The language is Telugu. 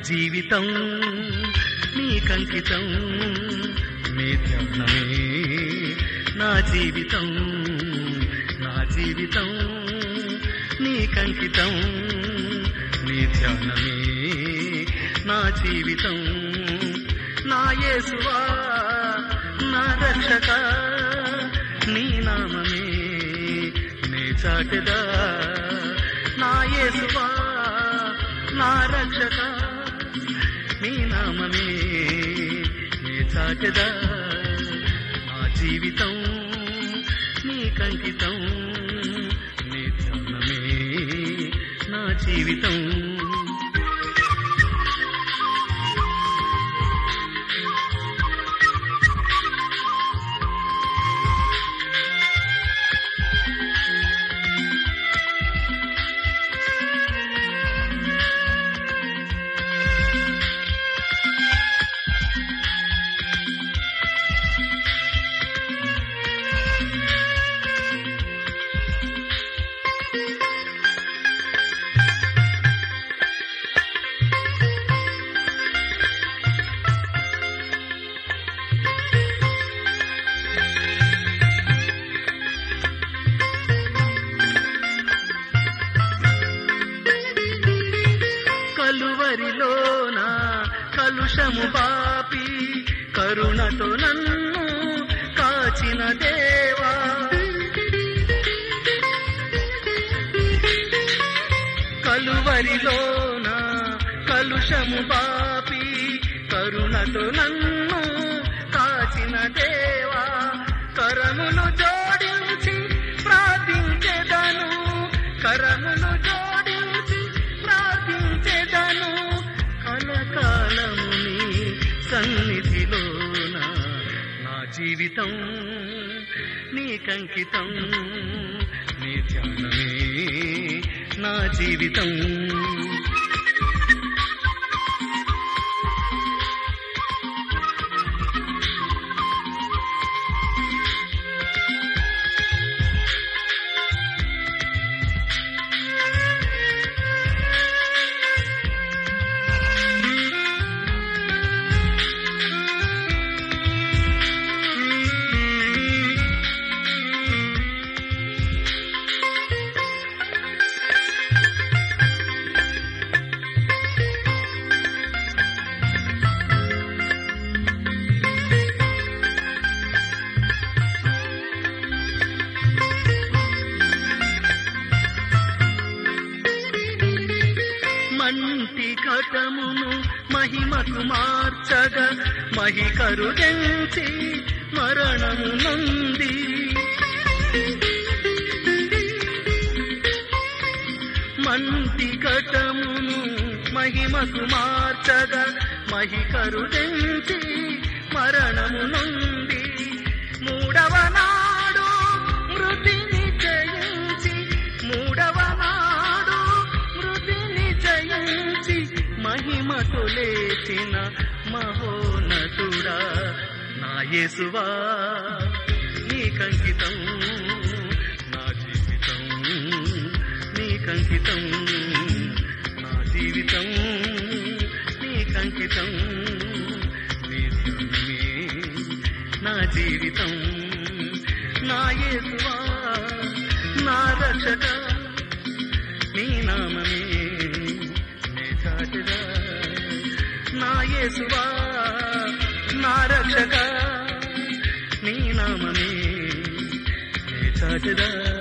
జీవితం నీకంకితం నీ ధ్యానమే నా జీవితం నా జీవితం నీకంకితం నీ ధ్యానమే నా జీవితం నా యేసువా నా రక్షక నీ నామమే నీ చాటదా నా యేసువా నా రక్షక నీ నామమే నీ చాటదా నా జీవితం నీకంకితం నీ ధ్యానమే నా జీవితం కలువరిలోన కలుషము పాపి కరుణతో నన్ను కాచిన దేవా కలువరిలోన కలుషము పాపి కరుణతో నన్ను కాచిన దేవా కరములు జోడించి ప్రార్థించెదను కరములు జోడించి ప్రార్థించెదను కలకాలము నీ సన్నిధిలోన నా జీవితం నీకంకితం నీ ధ్యానమే నా జీవితం మంటి ఘటమును మహిమకు మార్చగా మహికరు జంచి మరణము నంది మంటి ఘటమును మహిమకు మార్చగా మహికరు జంచి మరణము నుండి మూడవ నాడు మృతిని జయించి మూడవ నాడు మృతిని జయించి మహిమతో లేచిన మహోనతుడా నా యేసువా నీకంకితం నా జీవితం నీకంకితం నా జీవితం నీకంకితం నీ ధ్యానమే నా జీవితం నా యేసువా నా రక్షక నీ నామమే నే చాటుగా నా యేసువా నా రక్షక నీ నామమే నే చాటుగా